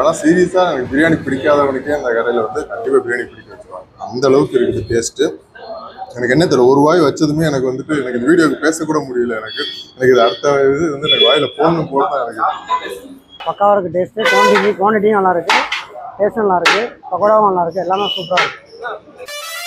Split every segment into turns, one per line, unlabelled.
ஆனால் சீரியஸாக எனக்கு பிரியாணி பிடிக்காதவனுக்கே அந்த கடையில் வந்து கண்டிப்பாக பிரியாணி பிடிக்க வச்சுருவாங்க அந்த அளவுக்கு இருக்குது டேஸ்ட்டு எனக்கு என்ன தெரியல ஒரு வாய் வச்சதுமே எனக்கு வந்துட்டு எனக்கு இந்த வீடியோக்கு பேசக்கூட முடியல எனக்கு எனக்கு இது அடுத்த இது வந்து எனக்கு வாயில் போடணும் போட்டு தான் எனக்கு
பக்காவாக இருக்குது டேஸ்ட்டு குவான்டிட்டி குவான்டிட்டியும் நல்லா இருக்குது டேஸ்ட்டும் நல்லா இருக்குது பக்கோடாவும் நல்லா இருக்குது எல்லாமே சூப்பராக இருக்குது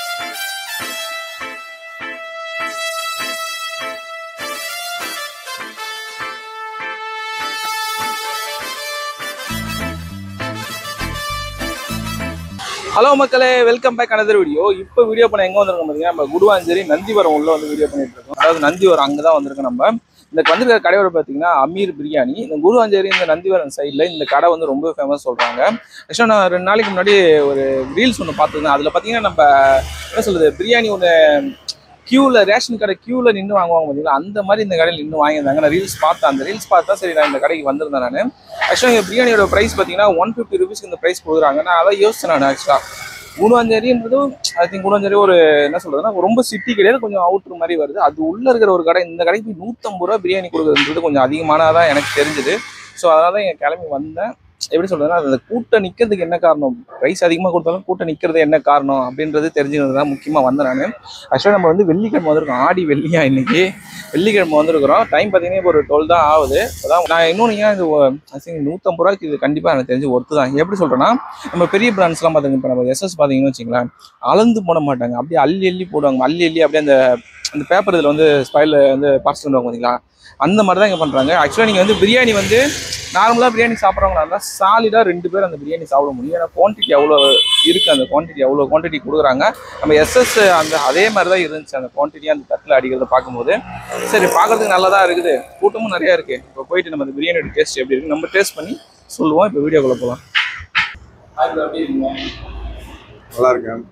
ஹலோ மக்களே வெல்கம் பேக் another வீடியோ இப்போ வீடியோ பண்ண எங்கே வந்திருக்கோம் பார்த்தீங்கன்னா நம்ம குடுவாஞ்சேரி நந்திவரம் உள்ள வந்து வீடியோ பண்ணிட்டு இருக்கோம் அதாவது நந்திவரம் அங்கே தான் வந்திருக்கோம் நம்ம இந்த வந்திருக்கிற கடையோட பார்த்தீங்கன்னா அமீர் பிரியாணி இந்த குருவாஞ்சேரி இந்த நந்திவரம் சைடில் இந்த கடை வந்து ரொம்ப ஃபேமஸ் சொல்கிறாங்க ஆக்சுவலாக நான் ரெண்டு நாளைக்கு முன்னாடி ஒரு ரீல்ஸ் ஒன்று பார்த்துருந்தேன் அதில் பார்த்தீங்கன்னா நம்ம என்ன சொல்றது பிரியாணி ஒன்று கியூவில் ரேஷன் கடை கியூவில் நின்று வாங்குவாங்க பார்த்தீங்களா அந்த மாதிரி இந்த கடையில் நின்று வாங்கியிருந்தாங்க நான் ரீல்ஸ் பார்த்தேன் அந்த ரீல்ஸ் பார்த்தா சரி நான் இந்த கடைக்கு வந்திருந்தேன் நான் ஆக்சுவலாக இந்த பிரியாணியோட ப்ரைஸ் பார்த்தீங்கன்னா ஒன் ஃபிஃப்டி ருபீஸ்க்கு இந்த ப்ரைஸ் கொடுக்குறாங்க நான் அதான் யோசிச்சேன் நான் ஆக்சுவலாக குணவாஞ்சேரின்றது ஐ திங்க் குணவாஞ்சேரி ஒரு என்ன சொல்றதுன்னா ரொம்ப சிட்டி கிடையாது கொஞ்சம் அவுட்ரு மாதிரி வருது அது உள்ள இருக்கிற ஒரு கடை இந்த கடைக்கு போய் நூற்றம்பது ரூபா பிரியாணி கொடுக்குறதுன்றது கொஞ்சம் அதிகமானதான் எனக்கு தெரிஞ்சுது ஸோ அதனால தான் இங்கே கிளம்பி வந்தேன் எப்படி சொல்றதுன்னா அந்த கூட்டம் நிற்கிறதுக்கு என்ன காரணம் ப்ரைஸ் அதிகமாக கொடுத்தாலும் கூட்டம் நிற்கிறது என்ன காரணம் அப்படின்றது தெரிஞ்சுக்கிறது தான் முக்கியமாக வந்தேன் நான் ஆக்சுவலாக நம்ம வந்து வெள்ளிக்கிழமை வந்திருக்கோம் ஆடி வெள்ளியா இன்னைக்கு வெள்ளிக்கிழமை வந்திருக்கிறோம் டைம் பார்த்தீங்கன்னா இப்போ ஒரு டுவெல் தான் ஆகுது அதான் நான் இன்னொன்று ஏன் இது ஐ திங்க் நூற்றம்பது ரூபாய்க்கு இது கண்டிப்பாக எனக்கு தெரிஞ்சு ஒர்த்து தான் எப்படி சொல்கிறேன்னா நம்ம பெரிய பிராண்ட்ஸ்லாம் பார்த்துங்க இப்போ நம்ம எஸ்எஸ் பார்த்தீங்கன்னு வச்சுங்களேன் அளந்து போட மாட்டாங்க அப்படியே அள்ளி அள்ளி போடுவாங்க அள்ளி அள்ளி அப்படியே அந்த அந்த பேப்பர் இதில் வந்து ஸ்பைலில் வந்து பார்சல் பண்ணுவாங்க பார்த்தீங்களா அந்த மாதிரி தான் இங்கே பண்ணுறாங்க ஆக்சுவலாக நீங்கள் வந்து பிரியாணி வந்து நார்மலாக பிரியாணி சாப்பிட்றவங்களா இருந்தால் சாலிடாக ரெண்டு பேர் அந்த பிரியாணி சாப்பிட முடியும் ஏன்னா குவான்டிட்டி அவ்வளோ இருக்குது அந்த குவான்டிட்டி அவ்வளோ குவான்டிட்டி கொடுக்குறாங்க நம்ம எஸ்எஸ் அந்த அதே மாதிரி தான் இருந்துச்சு அந்த குவான்டிட்டி அந்த தட்டில் அடிக்கிறத பார்க்கும்போது சரி பார்க்கறதுக்கு நல்லா தான் இருக்குது கூட்டமும் நிறையா இருக்குது இப்போ போயிட்டு நம்ம அந்த பிரியாணியோட டேஸ்ட் எப்படி இருக்குது நம்ம டேஸ்ட் பண்ணி சொல்லுவோம் இப்போ வீடியோக்குள்ளே போகலாம் எப்படி இருக்கீங்க
நல்லா இருக்கேன்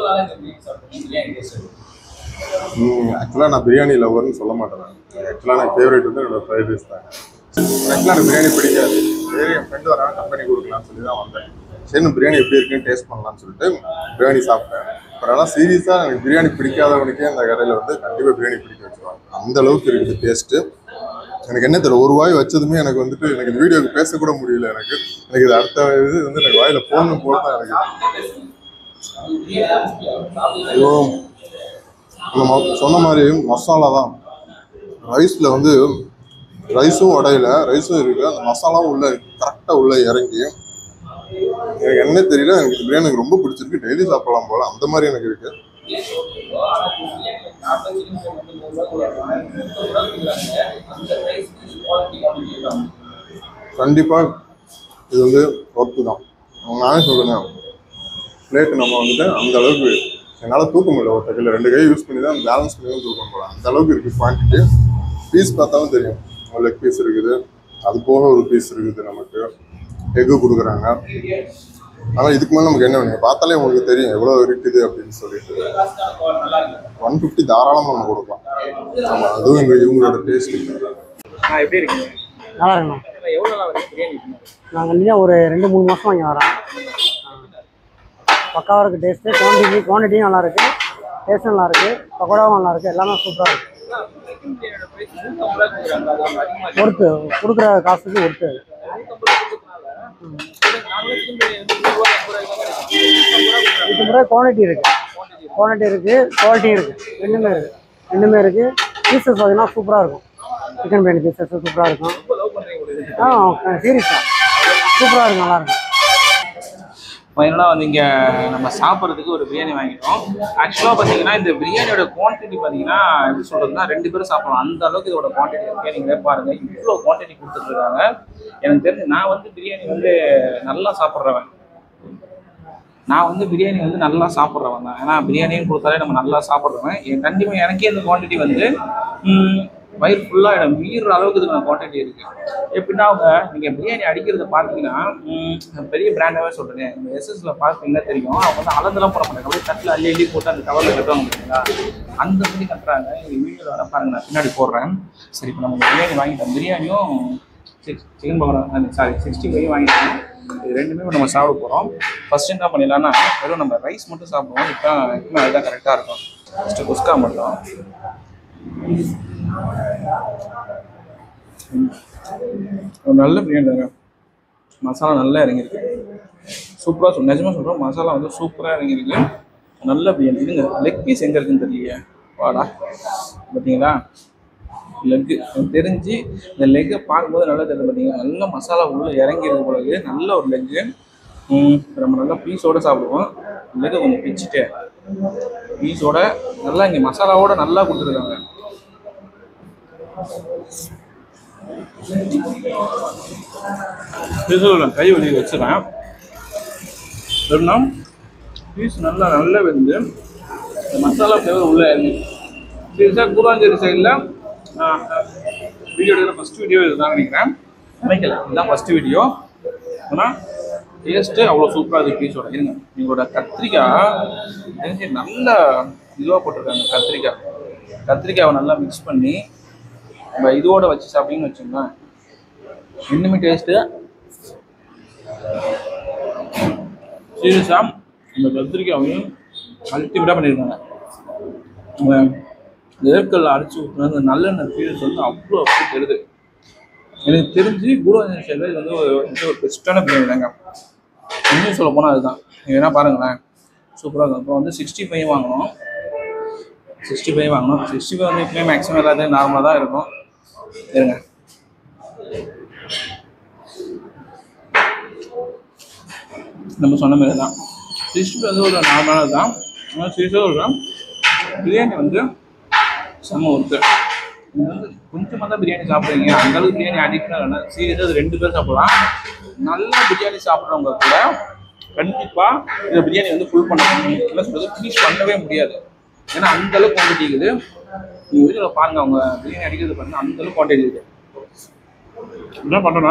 ஆக்சுவலாக நான் பிரியாணி லவர்னு சொல்ல மாட்டேன் ஆக்சுவலாக எனக்கு ஃபேவரட் வந்து என்னோட ஃப்ரைட் ரைஸ் தான் ஆக்சுவலாக எனக்கு பிரியாணி பிடிக்காது சரி என் ஃப்ரெண்டு வராங்க கம்பெனி கொடுக்கலாம்னு சொல்லி தான் வந்தேன் சரி நான் பிரியாணி எப்படி இருக்குன்னு டேஸ்ட் பண்ணலாம்னு சொல்லிட்டு பிரியாணி சாப்பிட்டேன் அப்புறம் ஆனால் சீரியஸாக எனக்கு பிரியாணி பிடிக்காதவனுக்கே அந்த கடையில் வந்து கண்டிப்பாக பிரியாணி பிடிக்க வச்சுருவாங்க அந்த அளவுக்கு இருக்குது டேஸ்ட்டு எனக்கு என்ன தெரியல ஒரு வாய் வச்சதுமே எனக்கு வந்துட்டு எனக்கு இந்த வீடியோக்கு பேசக்கூட முடியல எனக்கு எனக்கு இது அடுத்த இது வந்து எனக்கு வாயில் போடணும் போட்டு தான் எனக்கு ஐயோ நம்ம மொ- சொன்ன மாதிரி மசாலா தான் ரைஸில் வந்து ரைஸும் உடையில ரைஸும் இருக்கு அந்த மசாலாவும் உள்ள கரெக்டாக உள்ள இறங்கி எனக்கு என்ன தெரியல எனக்கு இந்த பிரியாணி எனக்கு ரொம்ப பிடிச்சிருக்கு டெய்லி சாப்பிடலாம் போல அந்த மாதிரி எனக்கு இருக்கு கண்டிப்பாக இது வந்து ஒர்த்து தான் நானே சொல்றேன் பிளேட் நம்ம வந்துட்டு அந்த அளவுக்கு என்னால் தூக்க முடியல ஒரு கையில் ரெண்டு கை யூஸ் பண்ணி தான் பேலன்ஸ் பண்ணி தான் தூக்க முடியல அந்த அளவுக்கு இருக்குது குவான்டிட்டி பீஸ் பார்த்தாலும் தெரியும் லெக் பீஸ் இருக்குது அது போக ஒரு பீஸ் இருக்குது நமக்கு எக்கு கொடுக்குறாங்க ஆனால் இதுக்கு மேலே நமக்கு என்ன வேணும் பார்த்தாலே உங்களுக்கு தெரியும் எவ்வளோ இருக்குது அப்படின்னு சொல்லிட்டு ஒன் ஃபிஃப்டி தாராளமாக நம்ம கொடுக்கலாம் ஆமாம் அதுவும் எங்கள் இவங்களோட டேஸ்ட்டு
ஆ எப்படி இருக்கீங்க
நல்லா இருக்குண்ணா
எவ்வளோ நாள் வரைக்கும் பிரியாணி இருக்குங்க?
நான் கண்டிப்பாக ஒரு ரெண்டு மூணு மாதம் இங்கே வரேன் பக்காவாக இருக்குது டேஸ்ட்டு குவான்டிட்டி குவான்டிட்டியும் நல்லா இருக்குது டேஸ்ட்டும் நல்லா இருக்குது பக்கோடாவும் நல்லா இருக்குது எல்லாமே சூப்பராக இருக்குது ஒர்த்து கொடுக்குற காசுக்கு ஒர்த்து இது முறை குவான்டிட்டி இருக்குது குவான்டிட்டி இருக்குது குவாலிட்டி இருக்குது ரெண்டுமே இருக்குது ரெண்டுமே இருக்குது பீசஸ் பார்த்தீங்கன்னா சூப்பராக இருக்கும் சிக்கன் பிரியாணி பீசஸ் சூப்பராக இருக்கும் ஆ சீரியஸாக சூப்பராக இருக்கும் நல்லா இருக்கும்
ஃபைனலாக வந்து இங்கே நம்ம சாப்பிட்றதுக்கு ஒரு பிரியாணி வாங்கிட்டோம் ஆக்சுவலாக பார்த்தீங்கன்னா இந்த பிரியாணியோட குவான்டிட்டி பார்த்தீங்கன்னா எப்படி சொல்கிறதுனா ரெண்டு பேரும் சாப்பிடலாம் அந்த அளவுக்கு இதோட குவான்டிட்டி இருக்கு நீங்களே பாருங்க இவ்வளோ குவான்டிட்டி கொடுத்துட்ருக்காங்க எனக்கு தெரிஞ்சு நான் வந்து பிரியாணி வந்து நல்லா சாப்பிட்றவன் நான் வந்து பிரியாணி வந்து நல்லா சாப்பிட்றவன் தான் ஏன்னா பிரியாணின்னு கொடுத்தாலே நம்ம நல்லா சாப்பிட்றவன் என் கண்டிப்பாக எனக்கே இந்த குவான்டிட்டி வந்து ம், வயிறு ஃபுல்லாக இடம் மீறுற அளவுக்கு இதுக்கு குவான்டிட்டி இருக்கு எப்படின்னா அவங்க நீங்கள் பிரியாணி அடிக்கிறத பார்த்தீங்கன்னா ம், பெரிய பிராண்டாகவே சொல்கிறேன் இந்த எஸ்எஸ்ல பார்த்தீங்கன்னா தெரியும் அவங்க வந்து அளந்தெல்லாம் போட மாட்டாங்க அப்படியே தட்டில் அள்ளி அள்ளி போட்டு அந்த கவரில் கட்டுவாங்க பார்த்தீங்களா அந்த மாதிரி கட்டுறாங்க எங்கள் வீடியோவில் வர பாருங்க நான் பின்னாடி போடுறேன் சரி இப்போ நம்ம பிரியாணி வாங்கிட்டோம் பிரியாணியும் chicken pakoda sorry sixty five வாங்கிட்டோம் இது ரெண்டுமே இப்ப நம்ம சாப்பிட போகிறோம் ஃபர்ஸ்ட் என்ன பண்ணிடலாம்னா வெறும் நம்ம ரைஸ் மட்டும் சாப்பிடுவோம் இப்போ இப்போ அதுதான் கரெக்டாக இருக்கும் ஃபஸ்ட்டு குஸ்கா மட்டும் ம். ஒரு நல்ல பிரியாணி தாங்க மசாலா நல்லா இறங்கியிருக்கு சூப்பராக சொல் நிஜமாக சொல்கிறோம் மசாலா வந்து சூப்பராக இறங்கியிருக்கு நல்ல பிரியாணி இதுங்க லெக் பீஸ் எங்கே இருக்குன்னு தெரியலையே வாடா பார்த்தீங்களா லெக்கு எனக்கு தெரிஞ்சு இந்த லெக்கை பார்க்கும்போது நல்லா தெரியுது பார்த்தீங்கன்னா நல்ல மசாலா உள்ள இறங்கியிருக்கு போல இருக்கு. நல்ல ஒரு லெக்கு நம்ம நல்லா பீஸோட சாப்பிடுவோம் லெக்கை கொஞ்சம் பிச்சுட்டு பீஸோட நல்லா இங்கே மசாலாவோட நல்லா கொடுத்துருக்காங்க பீஸில் கை வெளியே வச்சுறேன் எப்படின்னா பீஸ் நல்லா நல்லா வெந்து இந்த மசாலா ஃப்ளேவர் உள்ளே இறங்கி சீரியஸாக கூறாஞ்சேரி சைடில் வீடியோ எடுக்கிற ஃபஸ்ட் வீடியோ இதுதான் நினைக்கிறேன் நினைக்கல இதுதான் ஃபஸ்ட் வீடியோ ஆனால் டேஸ்ட்டு அவ்வளோ சூப்பராக இருக்குது பீஸோட இருங்க எங்களோட கத்திரிக்காய் தெரிஞ்சு நல்ல இதுவாக போட்டிருக்காங்க கத்திரிக்காய் கத்திரிக்காவை நல்லா மிக்ஸ் பண்ணி நம்ம இதோட வச்சு சாப்பிட்டீங்கன்னு வச்சுக்கோங்களேன் இன்னுமே டேஸ்ட்டு சீரியஸாக இந்த கத்திரிக்காவையும் அல்டிமேட்டாக பண்ணியிருக்காங்க அவங்க வேர்க்கல்ல அரைச்சி ஊற்றுன அந்த நல்லெண்ணெய் ஃபீல்ஸ் வந்து அவ்வளோ அப்படி தெரியுது எனக்கு தெரிஞ்சு குருவாஞ்சன் சைடில் இது வந்து ஒரு இது ஒரு பெஸ்ட்டான பிரியாணி தாங்க இன்னும் சொல்ல போனால் அதுதான் நீங்கள் வேணா பாருங்களேன் சூப்பராக இருக்கும் அப்புறம் வந்து சிக்ஸ்டி ஃபைவ் வாங்கணும் சிக்ஸ்டி ஃபைவ் வாங்கணும் சிக்ஸ்டி ஃபைவ் வந்து இப்போயே மேக்ஸிமம் எல்லாத்தையும் நார்மலாக தான் இருக்கும் இருங்க நம்ம சொன்ன மாதிரி தான் சிக்ஸ்டி ஃபைவ் வந்து ஒரு நார்மலாக தான் ஆனால் சீரியஸாக சொல்கிறேன் பிரியாணி வந்து செம்ம ஒர்த்து இது வந்து கொஞ்சமாக தான் பிரியாணி சாப்பிட்றீங்க அந்த அளவுக்கு பிரியாணி அடிக்கணும் இல்லைன்னா சீரியஸாக அது ரெண்டு பேர் சாப்பிடலாம் நல்லா பிரியாணி சாப்பிட்றவங்க கூட கண்டிப்பாக இந்த பிரியாணி வந்து ஃபுல் பண்ண என்ன சொல்றது ஃபினிஷ் பண்ணவே முடியாது ஏன்னா அந்த அளவுக்கு குவான்டிட்டி இருக்குது நீங்கள் வீடியோவில் பாருங்க அவங்க பிரியாணி அடிக்கிறது பாருங்க அந்த அளவுக்கு குவான்டிட்டி இருக்குது என்ன பண்ணுறோன்னா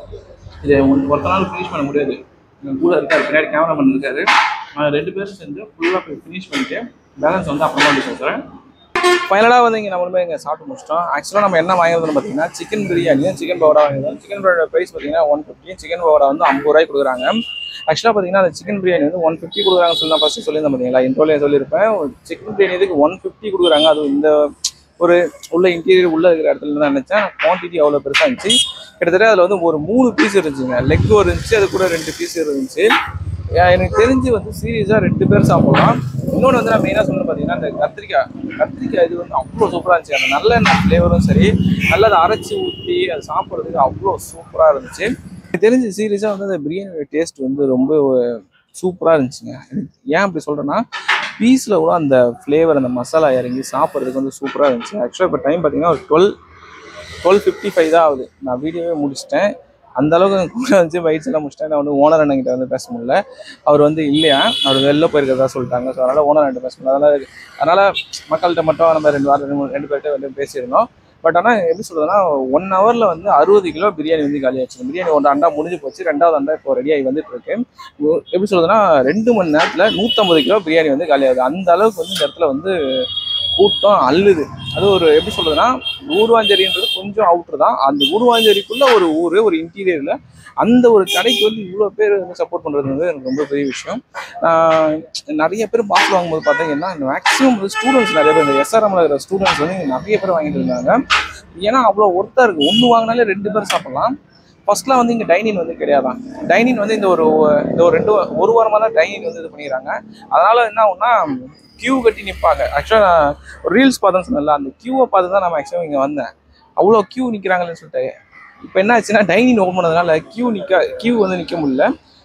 இதை ஒரு ஒருத்த நாள் ஃபினிஷ் பண்ண முடியாது எங்கள் கூட இருக்காரு பின்னாடி கேமராமேன் இருக்காரு நான் ரெண்டு பேரும் சேர்ந்து ஃபுல்லாக போய் ஃபினிஷ் பண்ணிட்டு பேலன்ஸ் வந்து அப்புறமா வந்து பேசுகிறேன் ஃபைனலாக வந்து இங்கே நம்மளுமே இங்கே சாப்பிட்டு முடிச்சிட்டோம் ஆக்சுவலாக நம்ம என்ன வாங்கியிருந்தோம் பார்த்தீங்கன்னா சிக்கன் பிரியாணியும் சிக்கன் பவுடா வாங்கியிருந்தோம் சிக்கன் பவுடா ப்ரைஸ் பார்த்தீங்கன்னா ஒன் ஃபிஃப்டி சிக்கன் பவுடா வந்து ஐம்பது ரூபாய்க்கு கொடுக்குறாங்க ஆக்சுவலாக பார்த்தீங்கன்னா அந்த சிக்கன் பிரியாணி வந்து ஒன் ஃபிஃப்டி கொடுக்குறாங்கன்னு சொல்லி நான் ஃபஸ்ட்டு சொல்லியிருந்தேன் பார்த்தீங்களா இன்ட்ரோலே சொல்லியிருப்பேன் சிக்கன் பிரியாணி இதுக்கு ஒன் ஃபிஃப்டி கொடுக்குறாங்க அது இந்த ஒரு உள்ள இன்டீரியர் உள்ள இருக்கிற இடத்துல தான் நினச்சேன் குவான்டிட்டி அவ்வளோ பெருசாக இருந்துச்சு கிட்டத்தட்ட அதில் வந்து ஒரு மூணு பீஸ் இருந்துச்சுங்க லெக் ஒரு இருந்துச்சு அது கூட ரெண்டு பீஸ் இருந்துச்சு ஏன் எனக்கு தெரிஞ்சு வந்து சீரியஸாக ரெண்டு பேர் சாப்பிடலாம் இன்னொன்று வந்து நான் மெயினாக சொல்லணும் பார்த்தீங்கன்னா அந்த கத்திரிக்காய் கத்திரிக்காய் இது வந்து அவ்வளோ சூப்பராக இருந்துச்சு அந்த நல்லெண்ணெய் ஃப்ளேவரும் சரி நல்லா அதை அரைச்சி ஊற்றி அதை சாப்பிட்றதுக்கு அவ்வளோ சூப்பராக இருந்துச்சு எனக்கு தெரிஞ்சு சீரியஸாக வந்து அந்த பிரியாணியோட டேஸ்ட் வந்து ரொம்ப சூப்பராக இருந்துச்சுங்க எனக்கு ஏன் அப்படி சொல்கிறேன்னா பீஸில் கூட அந்த ஃப்ளேவர் அந்த மசாலா இறங்கி சாப்பிட்றதுக்கு வந்து சூப்பராக இருந்துச்சு ஆக்சுவலாக இப்போ டைம் பார்த்தீங்கன்னா ஒரு டுவெல் டுவெல் ஃபிஃப்டி ஃபைவ் தான் ஆகுது நான் வீடியோவே முடிச்சிட்டேன் அந்த அளவுக்கு எனக்கு கூட வந்து வயிற்று எல்லாம் முடிச்சிட்டேன் நான் வந்து ஓனர் அண்ணங்கிட்ட வந்து பேச முடியல அவர் வந்து இல்லையா அவர் வெளில போயிருக்கிறதா சொல்லிட்டாங்க ஸோ அதனால் ஓனர் அண்ணன் பேச முடியல அதனால் அதனால் மக்கள்கிட்ட மட்டும் நம்ம ரெண்டு வாரம் ரெண்டு மூணு ரெண்டு பேர்கிட்ட வந்து பேசியிருந்தோம் பட் ஆனால் எப்படி சொல்றதுன்னா ஒன் ஹவரில் வந்து அறுபது கிலோ பிரியாணி வந்து காலியாச்சு பிரியாணி ஒன்று அண்டா முடிஞ்சு போச்சு ரெண்டாவது அண்டா இப்போ ரெடி ஆகி வந்துட்டு இருக்கு ஒ- எப்படி சொல்றதுன்னா ரெண்டு மணி நேரத்தில் நூற்றம்பது கிலோ பிரியாணி வந்து காலியாகுது அந்த அளவுக்கு வந்து இந்த இடத்துல வந்து கூட்டம் அள்ளுது அது ஒரு எப்படி சொல்றதுன்னா ஊர்வாஞ்சேரின்றது கொஞ்சம் அவுட்ரு தான் அந்த ஊர்வாஞ்சேரிக்குள்ள ஒரு ஊர் ஒரு இன்டீரியர்ல அந்த ஒரு கடைக்கு வந்து இவ்வளோ பேர் வந்து சப்போர்ட் பண்ணுறது வந்து எனக்கு ரொம்ப பெரிய விஷயம் நான் நிறைய பேர் பாஸ் வாங்கும்போது பார்த்தீங்கன்னா மேக்ஸிமம் வந்து ஸ்டூடெண்ட்ஸ் நிறைய பேர் இந்த எஸ்ஆர்எம்ல இருக்கிற ஸ்டூடெண்ட்ஸ் வந்து இங்க நிறைய பேர் வாங்கிட்டு இருந்தாங்க ஏன்னா அவ்வளோ ஒர்த்தாக இருக்குது ஒன்று வாங்கினாலே ரெண்டு பேர் சாப்பிடலாம் ஃபர்ஸ்ட்லாம் வந்து இங்கே டைனிங் வந்து கிடையாதான் டைனிங் வந்து இந்த ஒரு இந்த ஒரு ரெண்டு வா- ஒரு வாரமாக தான் டைனிங் வந்து இது பண்ணிக்கிறாங்க அதனால என்ன ஆகும்னா கியூ கட்டி நிற்பாங்க ஆக்சுவலாக நான் ஒரு ரீல்ஸ் பார்த்தேன்னு சொன்னேன்ல அந்த கியூவை பார்த்து தான் நான் மேக்ஸிமம் இங்கே வந்தேன் அவ்வளோ கியூ நிற்கிறாங்களேன்னு சொல்லிட்டு இப்போ என்ன ஆச்சுன்னா டைனிங் ஓப்பன் பண்ணதுனால கியூ நிற்க கியூ வந்து நிற்க முடியல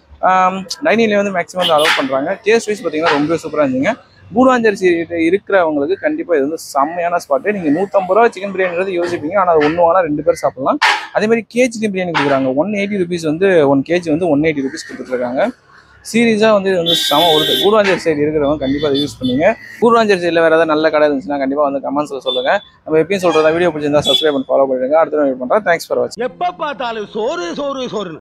டைனிங்ல வந்து மேக்ஸிமம் வந்து அலோவ் பண்ணுறாங்க டேஸ்ட் வைஸ் பார்த்தீங்கன்னா ரொம்ப சூப்பராக இருந்துங்க கூடாஞ்சேரி சீரியல் இருக்கிறவங்களுக்கு கண்டிப்பாக இது வந்து செம்மையான ஸ்பாட்டு நீங்கள் நூற்றம்பது ரூபா சிக்கன் பிரியாணின்றது யோசிப்பீங்க ஆனால் அது ஒன்று வாங்கினா ரெண்டு பேர் சாப்பிடலாம் அதே மாதிரி கேஜி பிரியாணி கொடுக்குறாங்க ஒன் எயிட்டி ருபீஸ் வந்து ஒன் கேஜி வந்து ஒன் எயிட்டி ருபீஸ் கொடுத்துட்ருக்காங்க சீரியஸாக வந்து இது வந்து செம ஒரு கூடுவாஞ்சேரி சைடு இருக்கிறவங்க கண்டிப்பாக அதை யூஸ் பண்ணுங்க கூடுவாஞ்சேரி சைடில் வேறு ஏதாவது நல்ல கடை இருந்துச்சுன்னா கண்டிப்பாக வந்து கமெண்ட்ஸில் சொல்லுங்கள் நம்ம எப்பயும் சொல்கிறதா வீடியோ பிடிச்சிருந்தா சப்ஸ்கிரைப் பண்ணி ஃபாலோ பண்ணிடுங்க அடுத்த வீடியோ பண்ணுறேன் தேங்க்ஸ் ஃபார் வாட்சிங்
எப்ப பார்த்தாலும் சோறு சோறு சோறு